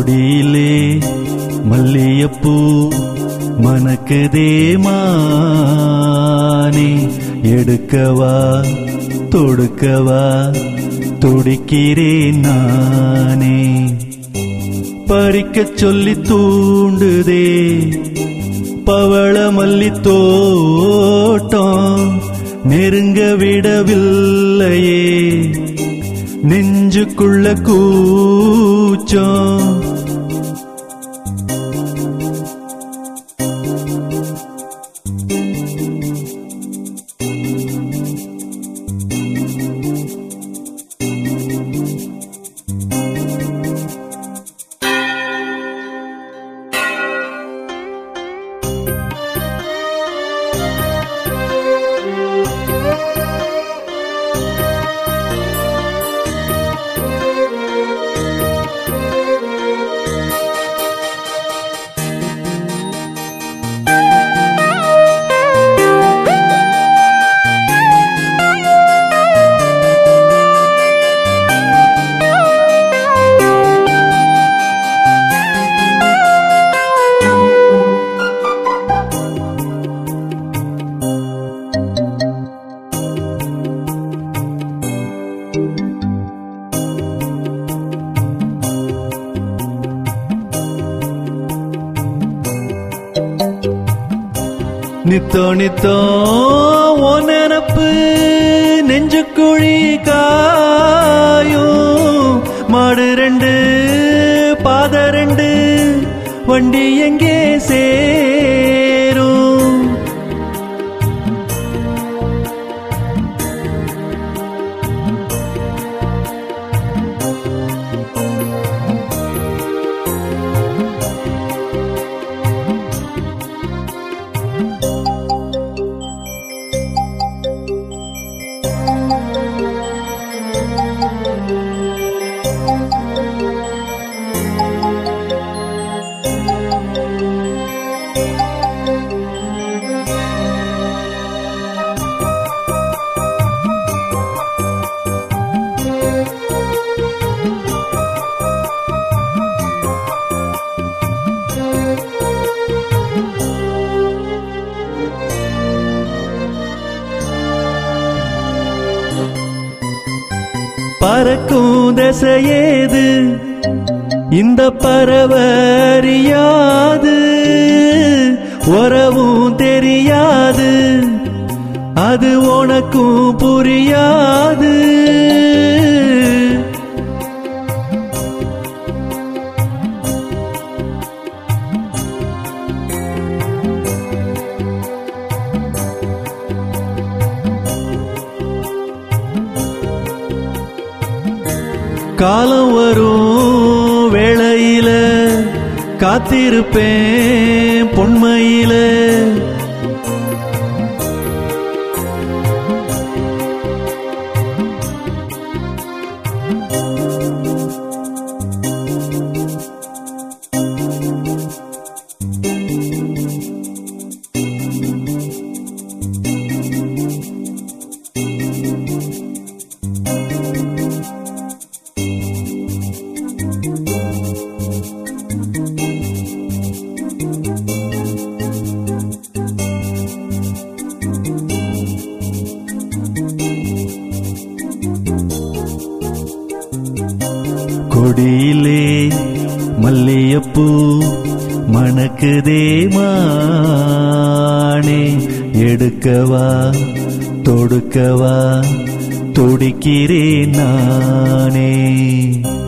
கொடியிலே மல்லியப்பூ மணக்குதே மானே எடுக்கவா தொடுக்கவா துடிக்கிறேன் நானே பறிக்கச் சொல்லி தூண்டுதே பவள மல்லி தோட்டம் நெருங்க விடவில்லையே நெஞ்சுக்குள்ள கூச்சம் நித்தோ நித்தோ உன் நினப்பு நெஞ்சுக்குழி காயும் மாடு ரெண்டு பாத ரெண்டு வண்டி எங்கே சேரும் பறக்கும் திசையேது இந்த பறவறியாது உறவும் தெரியாது அது உனக்கும் புரியாது காலம் வரும் வேளையில காத்திருப்பேன் பொன்மையில கொடியிலே மல்லியப்பூ மணக்குதே மானே எடுக்கவா தொடுக்கவா துடிக்கிறேன் நானே